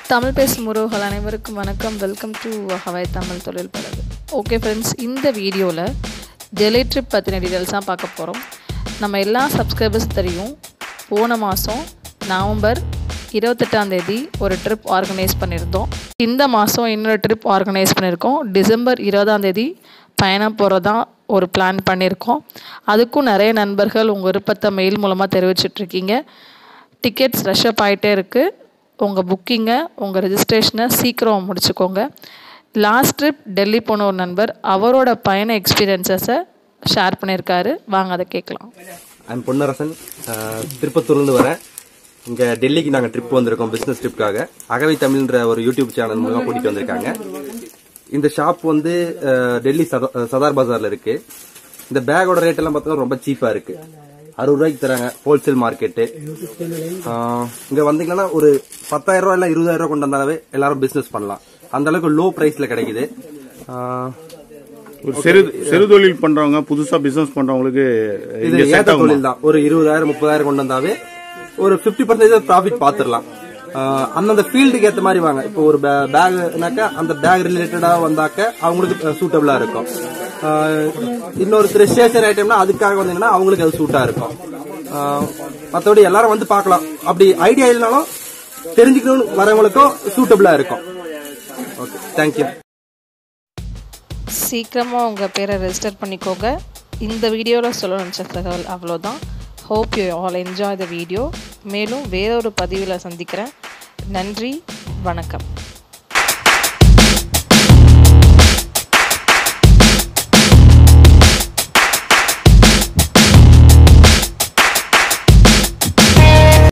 தமிழ் பேசும் உறவுகள் அனைவருக்கும் வணக்கம் வெல்கம் டு ஹவாய் தமிழ் தொழில் பழகு ஓகே ஃப்ரெண்ட்ஸ் இந்த வீடியோவில் டெலி ட்ரிப் பற்றின டீட்டெயில்ஸ் தான் பார்க்க போகிறோம் நம்ம எல்லா சப்ஸ்கிரைபர்ஸ் தெரியும் போன மாதம் நவம்பர் இருபத்தெட்டாம் தேதி ஒரு ட்ரிப் ஆர்கனைஸ் பண்ணியிருந்தோம் இந்த மாதம் இன்னொரு ட்ரிப் ஆர்கனைஸ் பண்ணியிருக்கோம் டிசம்பர் இருபதாம் தேதி பயணம் போகிறதா ஒரு பிளான் பண்ணியிருக்கோம் அதுக்கும் நிறைய நண்பர்கள் உங்கள் விருப்பத்தை மெயில் மூலமாக தெரிவிச்சிட்ருக்கீங்க டிக்கெட்ஸ் ரஷ்அப் ஆகிட்டே இருக்குது உங்கள் புக்கிங்கை உங்கள் ரெஜிஸ்ட்ரேஷனை சீக்கிரம் முடிச்சுக்கோங்க லாஸ்ட் ட்ரிப் டெல்லி போன ஒரு நண்பர் அவரோட பயண எக்ஸ்பீரியன்ஸஸை ஷேர் பண்ணியிருக்காரு வாங்க அதை கேட்கலாம் ஐம் பொன்னரசன் அஹ், திருப்பத்தூர்லேருந்து வரேன் இங்கே டெல்லிக்கு நாங்கள் ட்ரிப் வந்திருக்கோம் பிஸ்னஸ் ட்ரிப்காக அகவை தமிழ்ன்ற ஒரு யூடியூப் சேனல் மூலமாக கூட்டிகிட்டு வந்திருக்காங்க இந்த ஷாப் வந்து அஹ், டெல்லி சத- சதார் பஜாரில் இருக்கு இந்த பேக்கோட ரேட் எல்லாம் பார்த்தா ரொம்ப சீப்பாக இருக்கு அறுபது ரூபாய்க்கு தராங்க ஹோல்சேல் மார்க்கெட்டு இங்கே வந்தீங்கன்னா ஒரு பத்தாயிரம் ரூபா இல்லை இருபதாயிரம் ரூபா கொண்டு வந்தாலே எல்லாரும் பிஸ்னஸ் பண்ணலாம் அந்த அளவுக்கு லோ ப்ரைஸில் கிடைக்குது அஹ், ஒரு சிறு சிறு தொழில் பண்றவங்க புதுசா பிசினஸ் பண்றவங்களுக்கு இது இங்க set ஏத்த ஆகுமா? தொழில் தான் ஒரு இருபதாயிரம் முப்பதாயிரம் கொண்டு வந்தாவே ஒரு 50% பர்சன்டேஜ் ப்ராஃபிட் பாத்துரலாம் அந்தந்த ஃபீல்டுக்கு ஏத்த மாதிரி வாங்க இப்போ ஒரு பேக்னாக்கா அந்த பேக் ரிலேட்டடா வந்தாக்க அவங்களுக்கு சூட்டபிளா இருக்கும் ஆஹ் இன்னொரு ஸ்டேஷனரி ஐட்டம்னா அதுக்காக வந்தீங்கன்னா அவங்களுக்கு அது சூட்டா இருக்கும் ஆஹ் மத்தபடி எல்லாரும் வந்து பார்க்கலாம் அப்படி ஐடியா இல்லைனாலும் தெரிஞ்சுக்கணும்னு வரவங்களுக்கும் சூட்டபிளா இருக்கும் ஓகே தேங்க்யூ சீக்கிரமாக உங்கள் பேரை ரெஜிஸ்டர் பண்ணிக்கோங்க இந்த வீடியோவில் சொல்ல நினச்ச தகவல் அவ்வளோதான் hope you all enjoy the video மேலும் வேறொரு பதிவில் சந்திக்கிறேன் நன்றி வணக்கம்